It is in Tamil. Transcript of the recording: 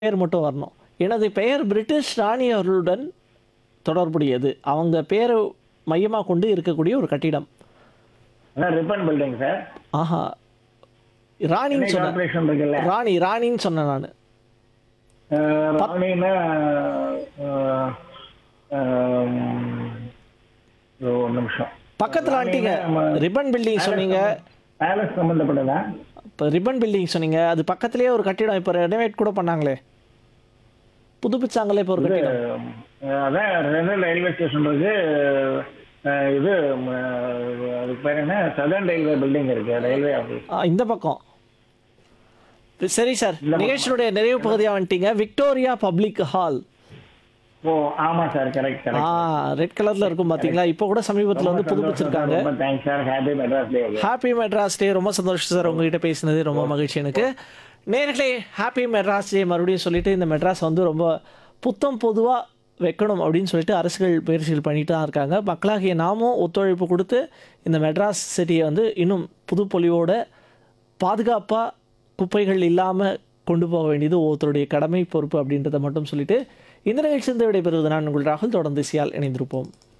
பெயர் மட்டும் வரணும் எனது பெயர் பிரிட்டிஷ் ராணி அவர்களுடன் தொடர்புடையது அவங்க பேரை மையமாக கொண்டு இருக்கக்கூடிய ஒரு கட்டிடம் அதான் ரிப்பன் பில்டிங் சார் ஆஹா ராணின்னு சென்னை சொன்னேன் கார்பரேஷன் இருக்குல்ல ராணி ராணின்னு சொன்னேன் நான் அஹ், ராணின்னா அஹ், அஹ், ஒரு நிமிஷம் பக்கத்தில் வந்துட்டீங்க ரிப்பன் பில்டிங் சொன்னீங்க பேலஸ் சம்பந்தப்பட்டதா இப்போ ரிப்பன் பில்டிங் சொன்னீங்க அது பக்கத்துலேயே ஒரு கட்டிடம் இப்போ ரெனோவேட் கூட பண்ணாங்களே புதுப்பிச்சாங்களே இப்போ ஒரு கட்டிடம் அஹ், அதான் ரெண்டு ரயில்வே ஸ்டேஷன் இருக்கு அஹ், இது ம, அதுக்கு பேர் என்ன சதர்ன் ரயில்வே பில்டிங் இருக்கு ரயில்வே ஆஃபீஸ் ஆ, இந்த பக்கம் சரி சார் நிகழ்ச்சியுடைய நிறைவு பகுதியாக வந்துட்டீங்க விக்டோரியா பப்ளிக் ஹால் ஓ ஆமா சார் கரெக்ட் ஆ கரெக்ட் ரெட் கலர்ல இருக்கும் பாத்தீங்களா இப்போ கூட சமீபத்தில் வந்து புதுப்பிச்சிருக்காங்க ரொம்ப thanks sir happy Madras day happy Madras day ரொம்ப சந்தோஷம் சார் உங்ககிட்ட பேசினது ரொம்ப மகிழ்ச்சி எனக்கு நேர்களே ஹாப்பி மெட்ராஸ் டே மறுபடியும் சொல்லிட்டு இந்த மெட்ராஸ் வந்து ரொம்ப புத்தம் பொதுவாக வைக்கணும் அப்படின்னு சொல்லிட்டு அரசுகள் முயற்சிகள் பண்ணிட்டு தான் இருக்காங்க மக்களாகிய நாமும் ஒத்துழைப்பு கொடுத்து இந்த மெட்ராஸ் சிட்டியை வந்து இன்னும் புதுப்பொலிவோட பாதுகாப்பாக குப்பைகள் இல்லாமல் கொண்டு போக வேண்டியது ஒவ்வொருத்தருடைய கடமை பொறுப்பு அப்படின்றத மட்டும் சொல்லிட்டு இந்த நிகழ்ச்சியிலிருந்து விடைபெறுவது நான் உங்கள் ராகுல் தொடர்ந்து சியால் இணைந்திருப்போம்